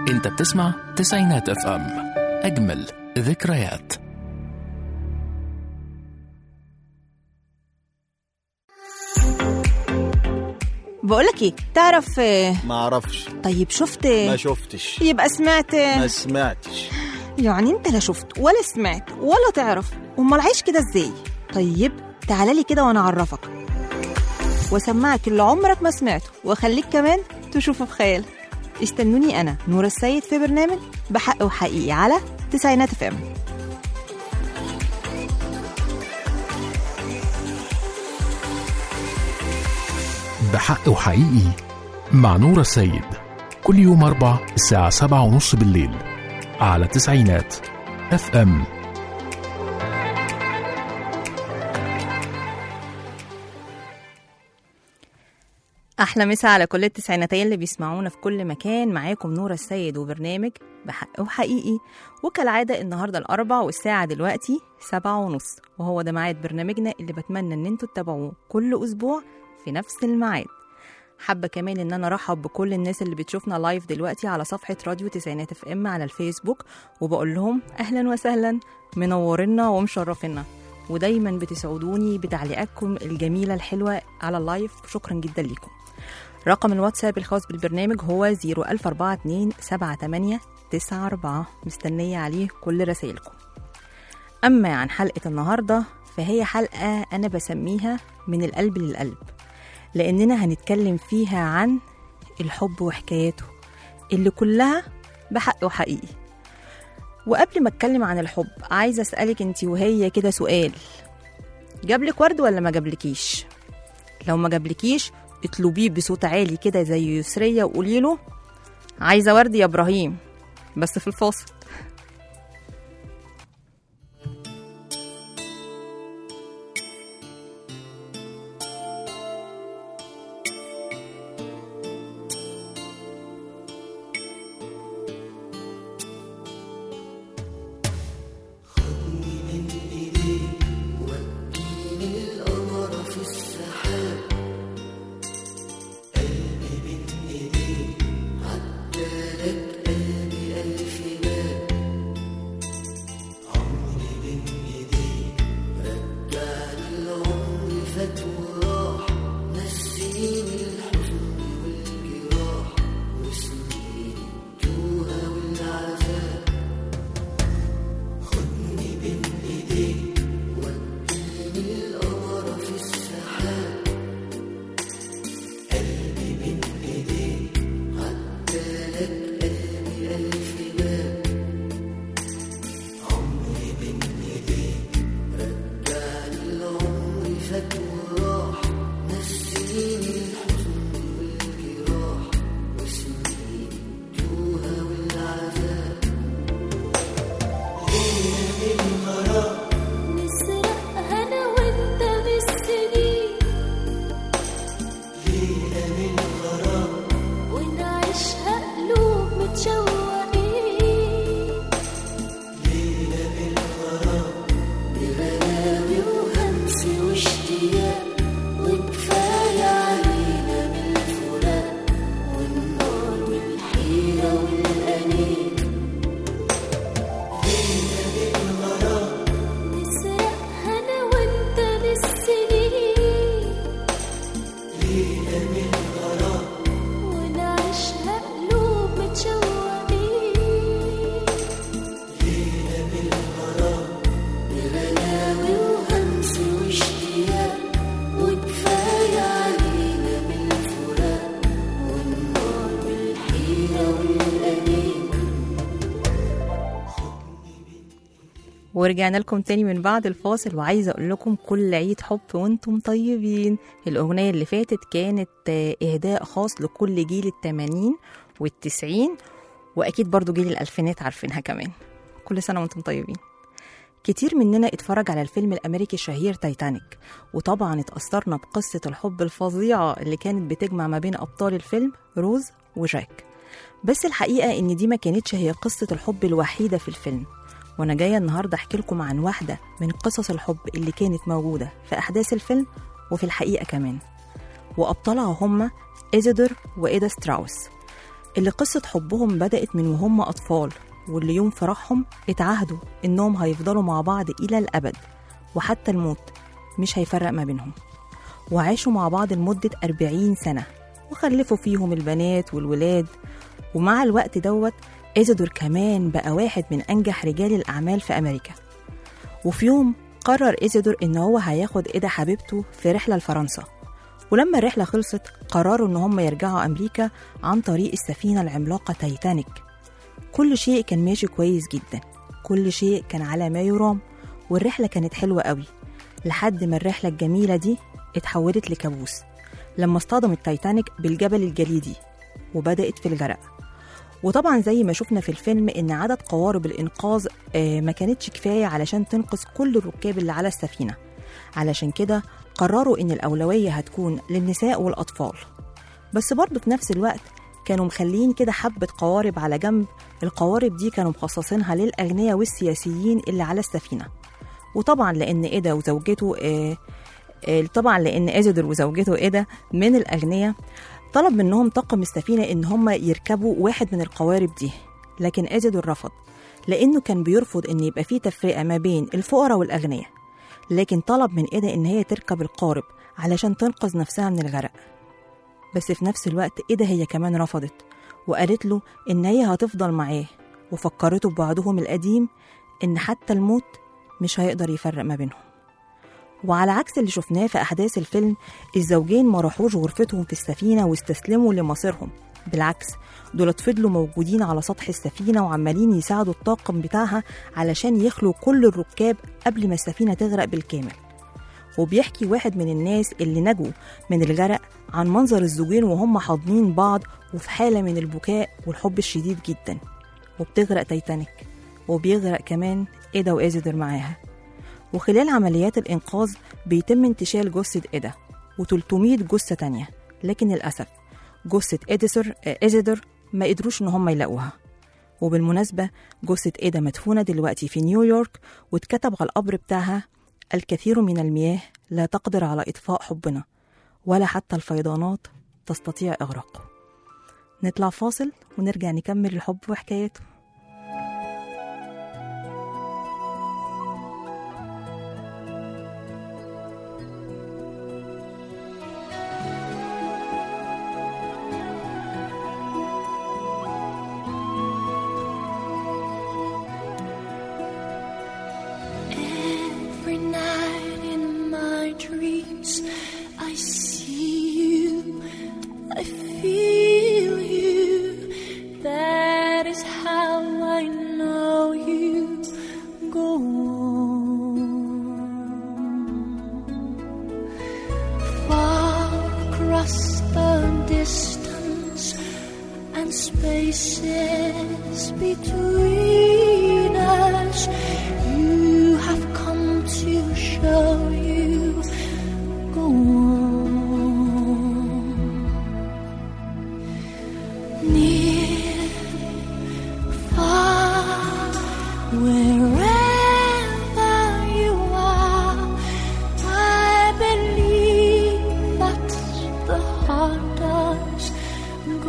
انت بتسمع تسعينات اف ام اجمل ذكريات بقولك ايه تعرف آه، ما اعرفش طيب شفت ما شفتش يبقى سمعت ما سمعتش يعني انت لا شفت ولا سمعت ولا تعرف امال عايش كده ازاي طيب تعالى لي كده وانا اعرفك واسمعك اللي عمرك ما سمعته واخليك كمان تشوفه في خيالك استنوني انا نور السيد في برنامج بحق وحقيقي على تسعينات اف ام بحق وحقيقي مع نور السيد كل يوم أربع الساعة سبعة ونص بالليل على تسعينات اف ام احلى مسا على كل التسعيناتية اللي بيسمعونا في كل مكان معاكم نور السيد وبرنامج بحق وحقيقي وكالعادة النهاردة الأربع والساعة دلوقتي سبعة ونص وهو ده ميعاد برنامجنا اللي بتمنى ان انتوا تتابعوه كل أسبوع في نفس الميعاد حابة كمان ان انا ارحب بكل الناس اللي بتشوفنا لايف دلوقتي على صفحة راديو تسعينات اف ام على الفيسبوك وبقول لهم اهلا وسهلا منورنا ومشرفينا ودايما بتسعدوني بتعليقاتكم الجميلة الحلوة على اللايف شكرا جدا ليكم رقم الواتساب الخاص بالبرنامج هو 00427 78 94 مستنية عليه كل رسائلكم أما عن حلقة النهاردة فهي حلقة أنا بسميها من القلب للقلب لأننا هنتكلم فيها عن الحب وحكاياته اللي كلها بحق وحقيقي وقبل ما اتكلم عن الحب عايزه اسالك انت وهي كده سؤال جابلك ورد ولا ما جابلكيش لو ما جابلكيش اطلبيه بصوت عالي كده زي يسريه وقولي له عايزه ورد يا ابراهيم بس في الفاصل نسرق أنا وأنت بالسنين ليلة من غرام ونعيشها قلوب متشوقين ليلة من غرام بغلاوي وهمس واشتياق وكفاية علينا من الفراق والنار والحيرة والأنين نسرق أنا وأنت بالسنين ليلة من غرام ونعيشها قلوب متشوقين ليلة من غرام بغلاوي وهمس واشتياق وكفاية علينا من الفراق والنار والحيرة والأنين ورجعنا لكم تاني من بعد الفاصل وعايزه اقول لكم كل عيد حب وانتم طيبين الاغنيه اللي فاتت كانت آه، اهداء خاص لكل جيل التمانين والتسعين واكيد برضو جيل الالفينات عارفينها كمان كل سنه وانتم طيبين كتير مننا اتفرج على الفيلم الامريكي الشهير تايتانيك وطبعا اتاثرنا بقصه الحب الفظيعه اللي كانت بتجمع ما بين ابطال الفيلم روز وجاك بس الحقيقه ان دي ما كانتش هي قصه الحب الوحيده في الفيلم وانا جايه النهارده احكي لكم عن واحده من قصص الحب اللي كانت موجوده في احداث الفيلم وفي الحقيقه كمان وابطالها هم ايزيدور وايدا ستراوس اللي قصة حبهم بدأت من وهم أطفال واللي يوم فرحهم اتعهدوا إنهم هيفضلوا مع بعض إلى الأبد وحتى الموت مش هيفرق ما بينهم وعاشوا مع بعض لمدة 40 سنة وخلفوا فيهم البنات والولاد ومع الوقت دوت إيزودور كمان بقى واحد من أنجح رجال الأعمال في أمريكا وفي يوم قرر إيزودور إن هو هياخد إيدا حبيبته في رحلة لفرنسا ولما الرحلة خلصت قرروا إن هم يرجعوا أمريكا عن طريق السفينة العملاقة تايتانيك كل شيء كان ماشي كويس جدا كل شيء كان على ما يرام والرحلة كانت حلوة قوي لحد ما الرحلة الجميلة دي اتحولت لكابوس لما اصطدم التايتانيك بالجبل الجليدي وبدأت في الغرق وطبعا زي ما شفنا في الفيلم ان عدد قوارب الانقاذ آه، ما كانتش كفايه علشان تنقذ كل الركاب اللي على السفينه علشان كده قرروا ان الاولويه هتكون للنساء والاطفال بس برضه في نفس الوقت كانوا مخلين كده حبه قوارب على جنب القوارب دي كانوا مخصصينها للاغنياء والسياسيين اللي على السفينه وطبعا لان ايدا وزوجته آه آه، طبعا لان ازيدر وزوجته ايدا من الاغنياء طلب منهم طاقم السفينة إن هم يركبوا واحد من القوارب دي لكن أزيدور رفض لأنه كان بيرفض إن يبقى فيه تفرقة ما بين الفقراء والأغنياء لكن طلب من إيدا إن هي تركب القارب علشان تنقذ نفسها من الغرق بس في نفس الوقت إيدا هي كمان رفضت وقالت له إن هي هتفضل معاه وفكرته بوعدهم القديم إن حتى الموت مش هيقدر يفرق ما بينهم وعلى عكس اللي شفناه في أحداث الفيلم الزوجين ما راحوش غرفتهم في السفينة واستسلموا لمصيرهم بالعكس دولت فضلوا موجودين على سطح السفينة وعمالين يساعدوا الطاقم بتاعها علشان يخلوا كل الركاب قبل ما السفينة تغرق بالكامل وبيحكي واحد من الناس اللي نجوا من الغرق عن منظر الزوجين وهم حاضنين بعض وفي حالة من البكاء والحب الشديد جدا وبتغرق تايتانيك وبيغرق كمان إيدا وإيزيدر معاها وخلال عمليات الإنقاذ بيتم انتشال جثة إيدا و300 جثة تانية لكن للأسف جثة إديسر إيزيدر ما قدروش إن هم يلاقوها وبالمناسبة جثة إيدا مدفونة دلوقتي في نيويورك واتكتب على القبر بتاعها الكثير من المياه لا تقدر على إطفاء حبنا ولا حتى الفيضانات تستطيع إغراقه نطلع فاصل ونرجع نكمل الحب وحكاياته Every night in my dreams, I see you, I feel you. That is how I know you go on. Far across the distance and spaces between us. You have come to show you go on. Near, far, wherever you are, I believe that the heart does go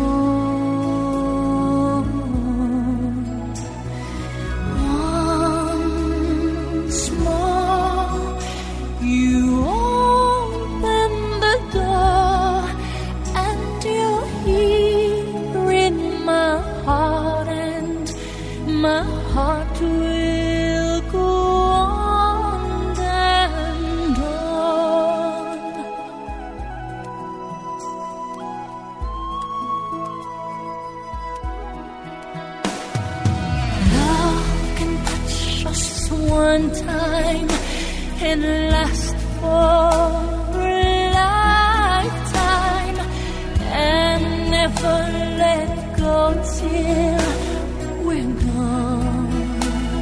on. Once more, you open the door, and you're here in my heart, and my heart will go on and on. Love can touch us one time and last for a lifetime and never let go till we're gone.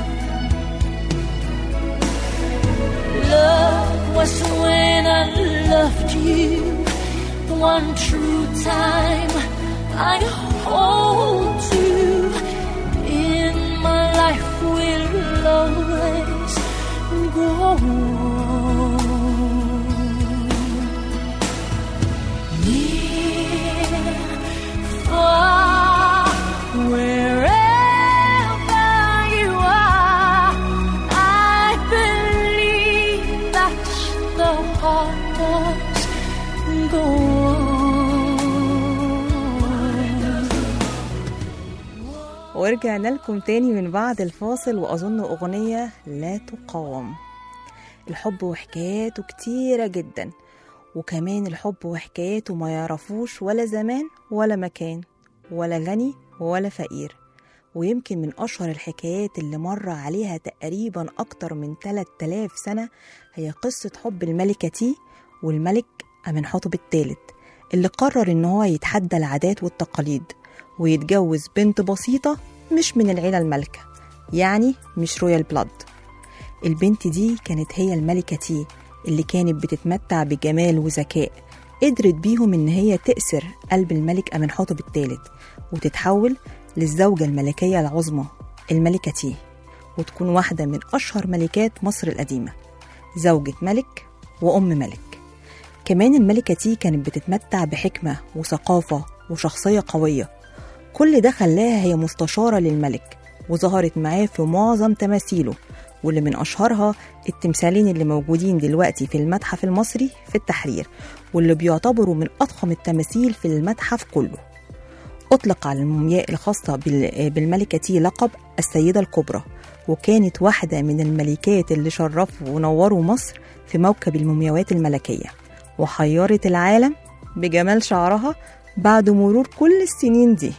Love was when I loved you one true time. I hold you in my life will always go on. Near, far, go on. ورجعنا لكم تاني من بعد الفاصل وأظن أغنية لا تقاوم الحب وحكاياته كتيرة جدا وكمان الحب وحكاياته ما يعرفوش ولا زمان ولا مكان ولا غني ولا فقير ويمكن من أشهر الحكايات اللي مر عليها تقريبا أكتر من 3000 سنة هي قصة حب الملكة تي والملك أمنحتب الثالث اللي قرر إن هو يتحدى العادات والتقاليد ويتجوز بنت بسيطة مش من العيلة المالكة يعني مش رويال بلاد البنت دي كانت هي الملكة تي اللي كانت بتتمتع بجمال وذكاء قدرت بيهم إن هي تأسر قلب الملك أمنحتب الثالث وتتحول للزوجة الملكية العظمى الملكة تي وتكون واحدة من أشهر ملكات مصر القديمة زوجة ملك وأم ملك كمان الملكة تي كانت بتتمتع بحكمة وثقافة وشخصية قوية كل ده خلاها هي مستشارة للملك وظهرت معاه في معظم تماثيله واللي من أشهرها التمثالين اللي موجودين دلوقتي في المتحف المصري في التحرير واللي بيعتبروا من أضخم التماثيل في المتحف كله أطلق على المومياء الخاصة بال- بالملكة تي لقب السيدة الكبرى وكانت واحدة من الملكات اللي شرفوا ونوروا مصر في موكب المومياوات الملكية وحيرت العالم بجمال شعرها بعد مرور كل السنين دي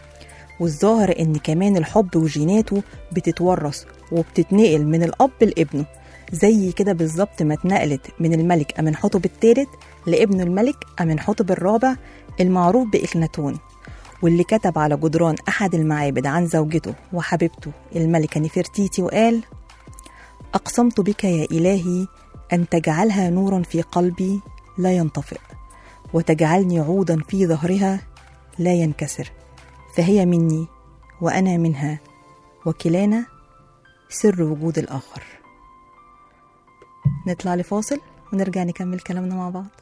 والظاهر ان كمان الحب وجيناته بتتورث وبتتنقل من الاب لابنه زي كده بالظبط ما اتنقلت من الملك امنحتب الثالث لابنه الملك امنحتب الرابع المعروف باخناتون واللي كتب على جدران احد المعابد عن زوجته وحبيبته الملكه نفرتيتي وقال اقسمت بك يا الهي ان تجعلها نورا في قلبي لا ينطفئ وتجعلني عودا في ظهرها لا ينكسر فهي مني وانا منها وكلانا سر وجود الاخر نطلع لفاصل ونرجع نكمل كلامنا مع بعض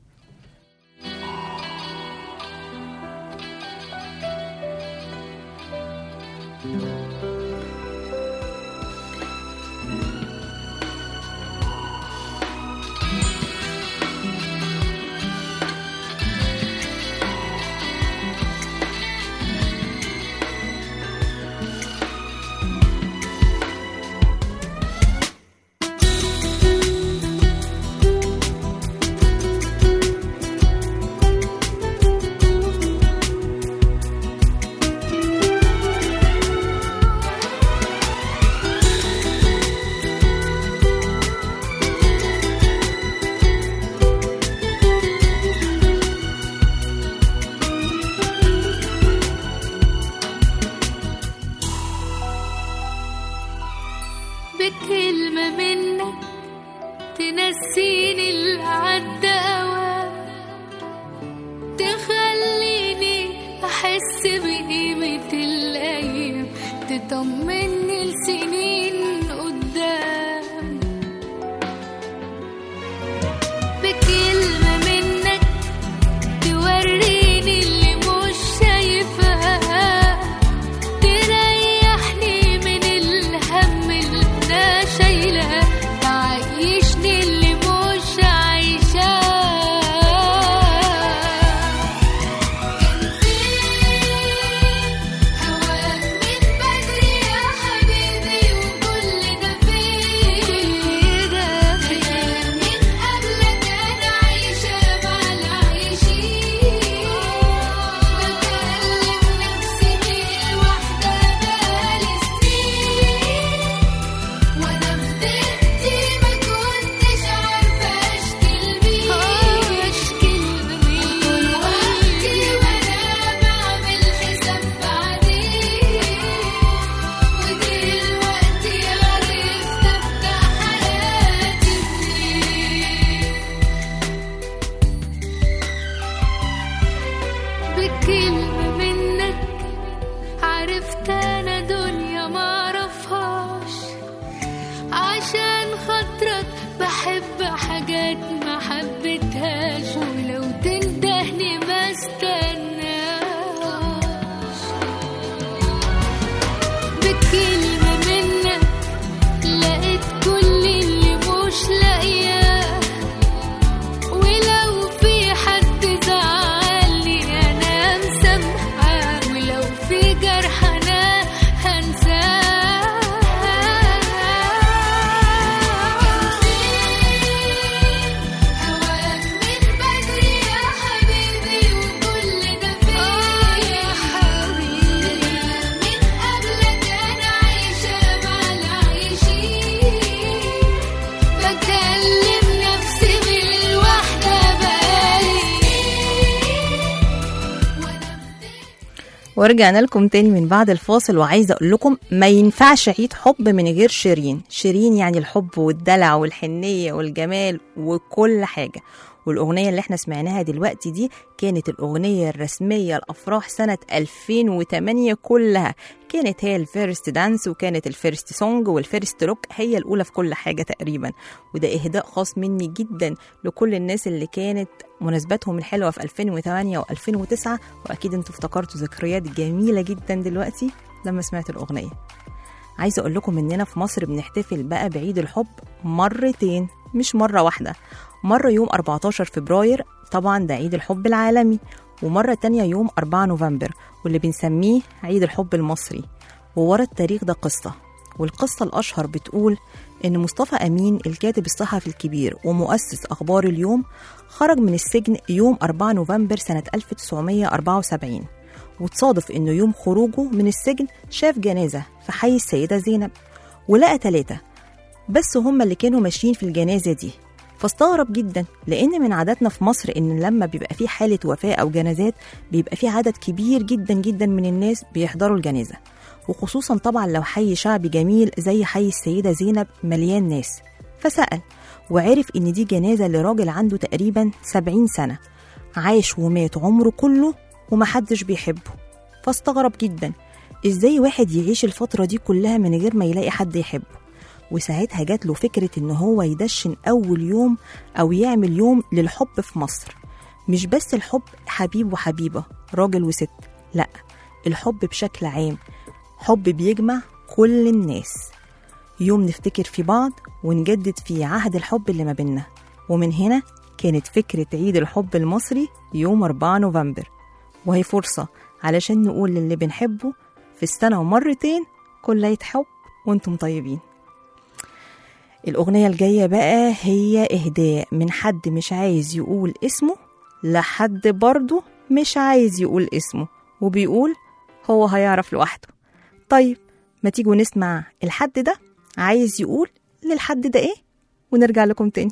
بكلمة منك تنسيني اللي عدى أوام تخليني أحس بقيمة الأيام تطمني لسنين قدام بكلمة منك توريني اللي مش شايفاه تريحني من الهم اللي انا شايلاه تعيشني اللي مش عايشاه كان فين هواك من بدري يا حبيبي وكل ده فين ده فين من قبلك انا عايشه مع العايشين بكلم نفسي دي لوحدة بقالي سنين وانا في ضيقتي ما كنتش عارفة اشكي لمين اشكي لمين طول وقتي وانا بعمل حساب بعدين ودلوقتي عرفت ابدأ حياتي منين بكلمة منك عرفت انا دنيا معرفهاش عشان خاطرك بحب حاجات ما حبيتهاش ولو تندهني ما استناش بكلمة منك لقيت كل اللي مش لاقياه ولو في حد ورجعنا لكم تاني من بعد الفاصل وعايزه اقول لكم ما ينفعش عيد حب من غير شيرين شيرين يعني الحب والدلع والحنيه والجمال وكل حاجه والأغنية اللي احنا سمعناها دلوقتي دي كانت الأغنية الرسمية لأفراح سنة 2008 كلها كانت هي الفيرست دانس وكانت الفيرست سونج والفيرست روك هي الأولى في كل حاجة تقريبا وده إهداء خاص مني جدا لكل الناس اللي كانت مناسباتهم الحلوة في 2008 و2009 وأكيد انتوا افتكرتوا ذكريات جميلة جدا دلوقتي لما سمعت الأغنية عايزة أقول لكم إننا في مصر بنحتفل بقى بعيد الحب مرتين مش مرة واحدة مرة يوم 14 فبراير طبعا ده عيد الحب العالمي ومرة تانية يوم 4 نوفمبر واللي بنسميه عيد الحب المصري وورا التاريخ ده قصة والقصة الأشهر بتقول إن مصطفى أمين الكاتب الصحفي الكبير ومؤسس أخبار اليوم خرج من السجن يوم 4 نوفمبر سنة 1974 وتصادف إنه يوم خروجه من السجن شاف جنازة في حي السيدة زينب ولقى ثلاثة بس هم اللي كانوا ماشيين في الجنازة دي فاستغرب جدا لان من عاداتنا في مصر ان لما بيبقى في حاله وفاه او جنازات بيبقى في عدد كبير جدا جدا من الناس بيحضروا الجنازه وخصوصا طبعا لو حي شعبي جميل زي حي السيده زينب مليان ناس فسال وعرف ان دي جنازه لراجل عنده تقريبا 70 سنه عاش ومات عمره كله ومحدش بيحبه فاستغرب جدا ازاي واحد يعيش الفتره دي كلها من غير ما يلاقي حد يحبه وساعتها جات له فكرة إن هو يدشن أول يوم أو يعمل يوم للحب في مصر مش بس الحب حبيب وحبيبة راجل وست لأ الحب بشكل عام حب بيجمع كل الناس يوم نفتكر في بعض ونجدد فيه عهد الحب اللي ما بينا ومن هنا كانت فكرة عيد الحب المصري يوم 4 نوفمبر وهي فرصة علشان نقول للي بنحبه في السنة مرتين كل عيد حب وانتم طيبين الأغنية الجاية بقى هي إهداء من حد مش عايز يقول اسمه لحد برضه مش عايز يقول اسمه وبيقول هو هيعرف لوحده طيب ما تيجوا نسمع الحد ده عايز يقول للحد ده ايه ونرجع لكم تاني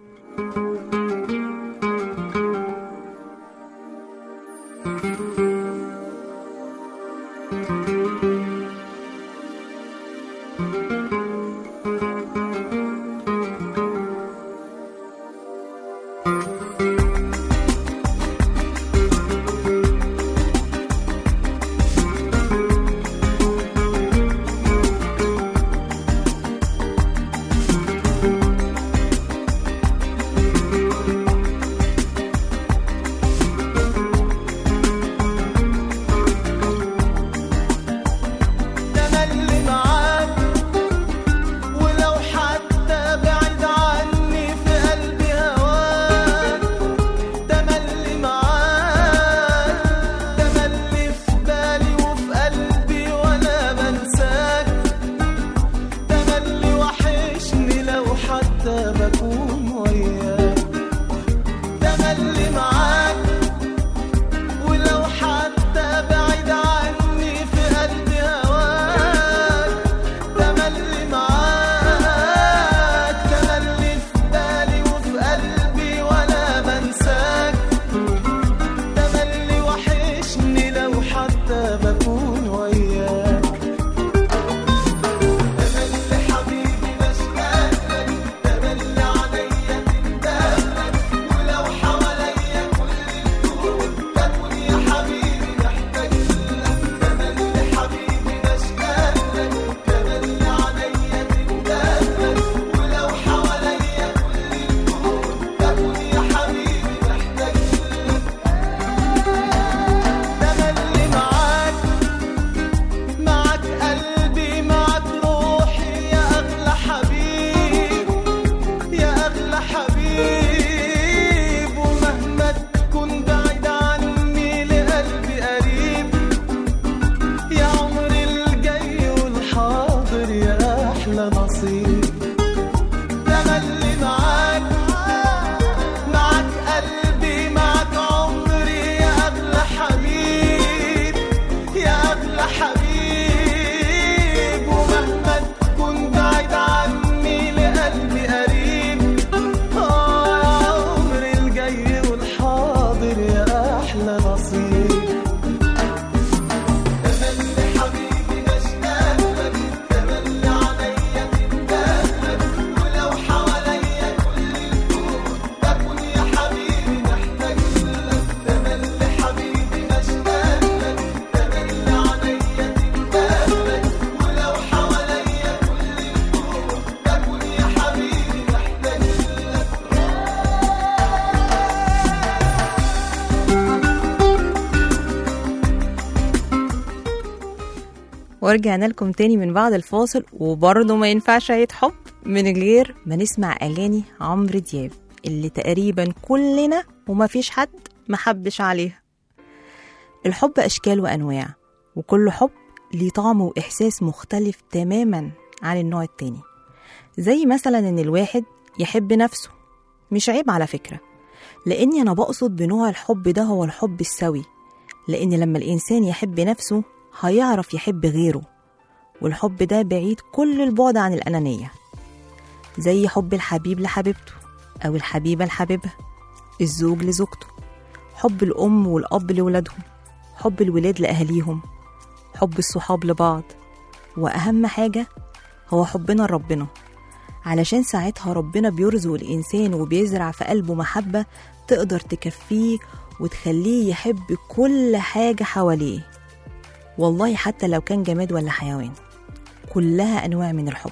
تملي معاك ولو حتى بعيد عني في قلبي هواك تملي معاك تملي في بالي وفي قلبي وانا بنساك تملي وحشني لو حتى بكون وياك تملي معاك ولو حتى بعيد عني في قلبي هواك تملي معاك تملي في بالي وفي قلبي وانا بنساك تملي وحشني لو حتى بكون وياك تملي حبيبي بشتاق لك تملي عليا تندهلك ولو حواليا ورجعنا لكم تاني من بعد الفاصل وبرضه ما ينفعش عيد حب من غير ما نسمع أغاني عمرو دياب اللي تقريبا كلنا وما فيش حد محبش عليها الحب أشكال وأنواع وكل حب ليه طعم وإحساس مختلف تماما عن النوع التاني زي مثلا إن الواحد يحب نفسه مش عيب على فكرة لأني أنا بقصد بنوع الحب ده هو الحب السوي لأن لما الإنسان يحب نفسه هيعرف يحب غيره والحب ده بعيد كل البعد عن الأنانية زي حب الحبيب لحبيبته أو الحبيبة لحبيبها الزوج لزوجته حب الأم والأب لولادهم حب الولاد لأهاليهم حب الصحاب لبعض وأهم حاجة هو حبنا لربنا علشان ساعتها ربنا بيرزق الإنسان وبيزرع في قلبه محبة تقدر تكفيه وتخليه يحب كل حاجة حواليه والله حتى لو كان جماد ولا حيوان كلها أنواع من الحب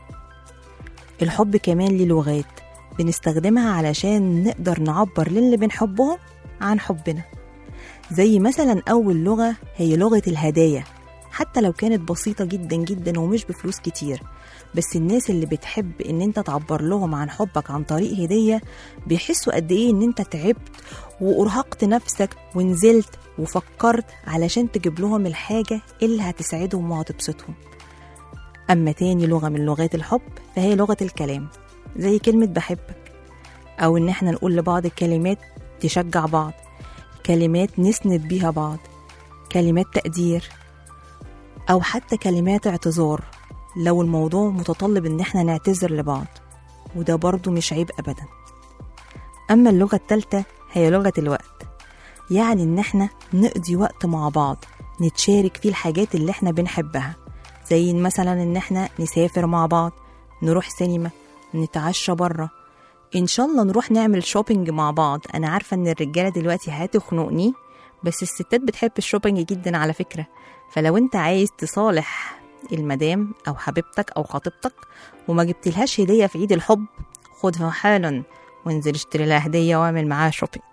الحب كمان ليه لغات بنستخدمها علشان نقدر نعبر للي بنحبهم عن حبنا زي مثلا أول لغة هي لغة الهدايا حتى لو كانت بسيطة جدا جدا ومش بفلوس كتير بس الناس اللي بتحب ان انت تعبر لهم عن حبك عن طريق هدية بيحسوا قد ايه ان انت تعبت وارهقت نفسك ونزلت وفكرت علشان تجيب لهم الحاجة اللي هتسعدهم وهتبسطهم أما تاني لغة من لغات الحب فهي لغة الكلام زي كلمة بحبك أو إن احنا نقول لبعض كلمات تشجع بعض كلمات نسند بيها بعض كلمات تقدير أو حتى كلمات اعتذار لو الموضوع متطلب إن احنا نعتذر لبعض وده برضو مش عيب أبدا أما اللغة التالتة هي لغة الوقت يعني إن احنا نقضي وقت مع بعض نتشارك فيه الحاجات اللي احنا بنحبها زي مثلا إن احنا نسافر مع بعض نروح سينما نتعشى بره إن شاء الله نروح نعمل شوبينج مع بعض أنا عارفة إن الرجالة دلوقتي هتخنقني بس الستات بتحب الشوبينج جدا على فكرة فلو انت عايز تصالح المدام او حبيبتك او خطيبتك وما جبتلهاش هديه في عيد الحب خدها حالا وانزل اشتري لها هديه واعمل معاها شوبينج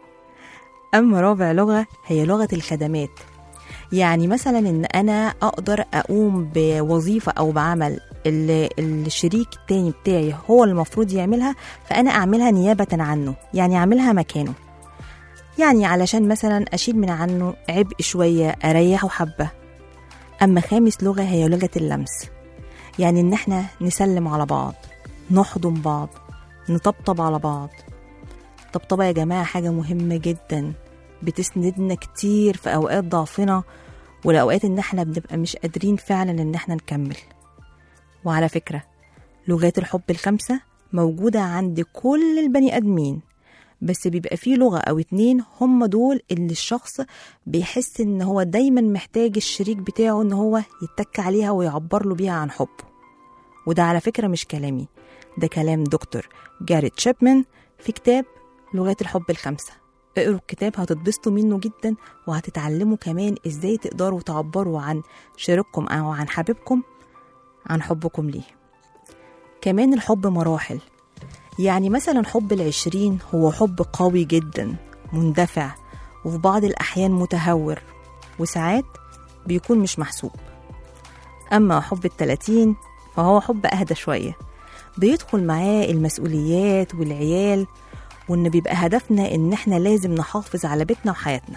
اما رابع لغه هي لغه الخدمات يعني مثلا ان انا اقدر اقوم بوظيفه او بعمل اللي الشريك التاني بتاعي هو اللي المفروض يعملها فانا اعملها نيابه عنه يعني اعملها مكانه يعني علشان مثلا أشيل من عنه عبء شوية أريحه حبة أما خامس لغة هي لغة اللمس يعني إن احنا نسلم على بعض نحضن بعض نطبطب على بعض طبطبة يا جماعة حاجة مهمة جدا بتسندنا كتير في أوقات ضعفنا والأوقات إن احنا بنبقى مش قادرين فعلا إن احنا نكمل وعلى فكرة لغات الحب الخمسة موجودة عند كل البني آدمين بس بيبقى فيه لغة أو اتنين هم دول اللي الشخص بيحس إن هو دايما محتاج الشريك بتاعه إن هو يتك عليها ويعبر له بيها عن حبه وده على فكرة مش كلامي ده كلام دكتور جاريت شيبمان في كتاب لغات الحب الخمسة اقروا الكتاب هتتبسطوا منه جدا وهتتعلموا كمان ازاي تقدروا تعبروا عن شريككم او عن حبيبكم عن حبكم ليه كمان الحب مراحل يعني مثلا حب العشرين هو حب قوي جدا مندفع وفي بعض الأحيان متهور وساعات بيكون مش محسوب أما حب التلاتين فهو حب أهدى شوية بيدخل معاه المسؤوليات والعيال وإن بيبقى هدفنا إن إحنا لازم نحافظ على بيتنا وحياتنا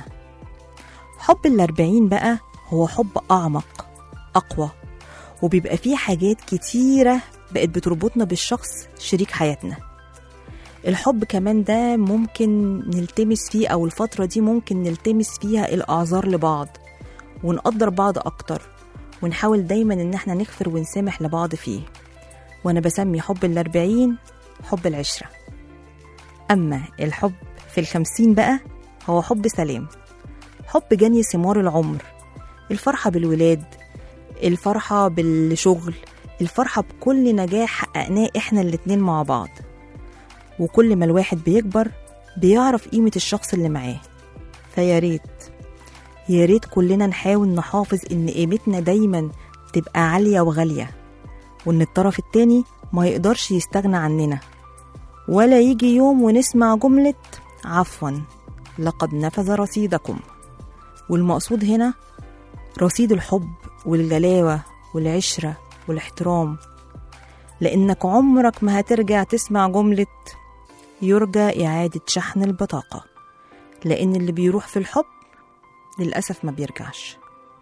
حب الأربعين بقى هو حب أعمق أقوى وبيبقى فيه حاجات كتيرة بقت بتربطنا بالشخص شريك حياتنا الحب كمان ده ممكن نلتمس فيه أو الفترة دي ممكن نلتمس فيها الأعذار لبعض ونقدر بعض أكتر ونحاول دايما إن احنا نغفر ونسامح لبعض فيه وأنا بسمي حب الأربعين حب العشرة أما الحب في الخمسين بقى هو حب سلام حب جني ثمار العمر الفرحة بالولاد الفرحة بالشغل الفرحة بكل نجاح حققناه احنا الاتنين مع بعض وكل ما الواحد بيكبر بيعرف قيمة الشخص اللي معاه فيا ريت يا ريت كلنا نحاول نحافظ ان قيمتنا دايما تبقى عالية وغالية وان الطرف التاني ما يقدرش يستغنى عننا ولا يجي يوم ونسمع جملة عفوا لقد نفذ رصيدكم والمقصود هنا رصيد الحب والجلاوة والعشرة والاحترام لأنك عمرك ما هترجع تسمع جملة يرجى إعادة شحن البطاقة لأن اللي بيروح في الحب للأسف ما بيرجعش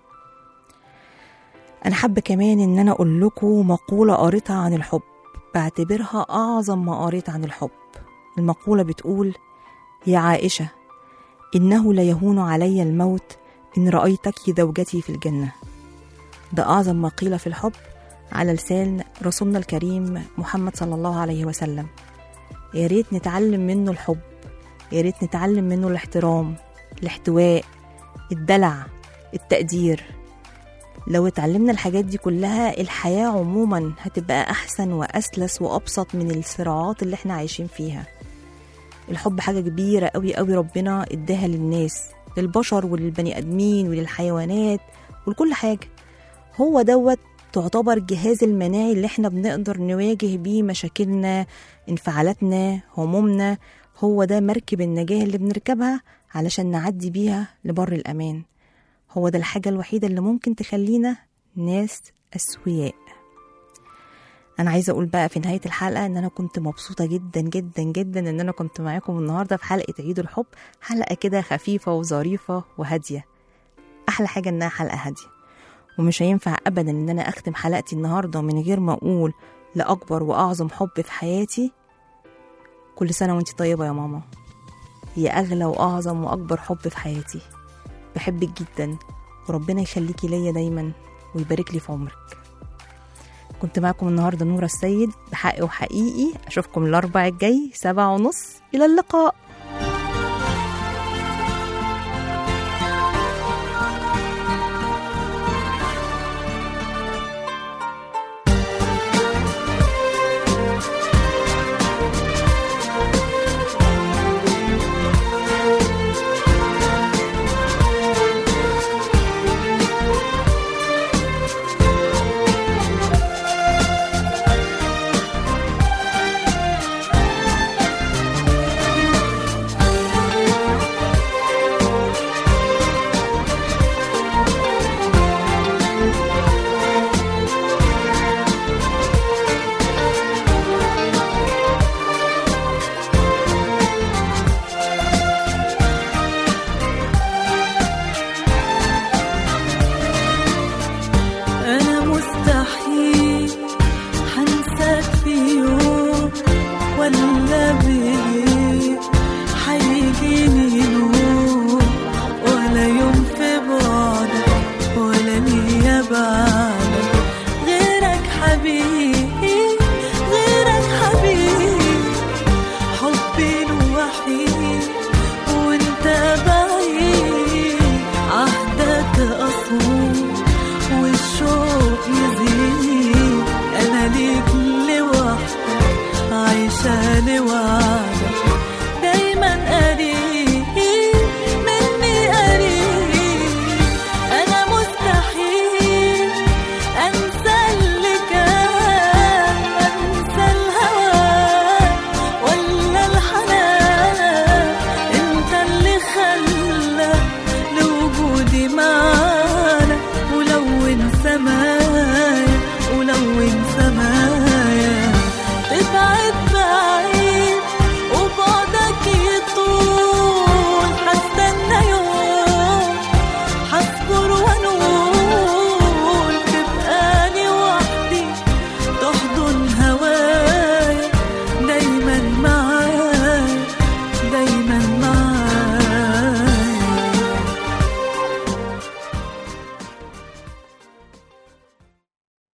أنا حابة كمان إن أنا أقول لكم مقولة قريتها عن الحب بعتبرها أعظم ما قريت عن الحب المقولة بتقول يا عائشة إنه ليهون علي الموت إن رأيتك زوجتي في الجنة ده أعظم ما قيل في الحب على لسان رسولنا الكريم محمد صلى الله عليه وسلم يا ريت نتعلم منه الحب يا ريت نتعلم منه الاحترام الاحتواء الدلع التقدير لو اتعلمنا الحاجات دي كلها الحياة عموما هتبقى أحسن وأسلس وأبسط من الصراعات اللي احنا عايشين فيها الحب حاجة كبيرة قوي قوي ربنا اداها للناس للبشر وللبني آدمين وللحيوانات ولكل حاجة هو دوت تعتبر الجهاز المناعي اللي احنا بنقدر نواجه بيه مشاكلنا انفعالاتنا همومنا هو ده مركب النجاة اللي بنركبها علشان نعدي بيها لبر الأمان هو ده الحاجة الوحيدة اللي ممكن تخلينا ناس أسوياء أنا عايزة أقول بقى في نهاية الحلقة إن أنا كنت مبسوطة جدا جدا جدا إن أنا كنت معاكم النهاردة في حلقة عيد الحب حلقة كده خفيفة وظريفة وهادية أحلى حاجة إنها حلقة هادية ومش هينفع أبدا إن أنا أختم حلقتي النهاردة من غير ما أقول لأكبر وأعظم حب في حياتي كل سنة وانتي طيبة يا ماما هي أغلى وأعظم وأكبر حب في حياتي بحبك جدا وربنا يخليكي ليا دايما ويبارك لي في عمرك كنت معكم النهاردة نورة السيد بحق وحقيقي أشوفكم الأربع الجاي سبعة ونص إلى اللقاء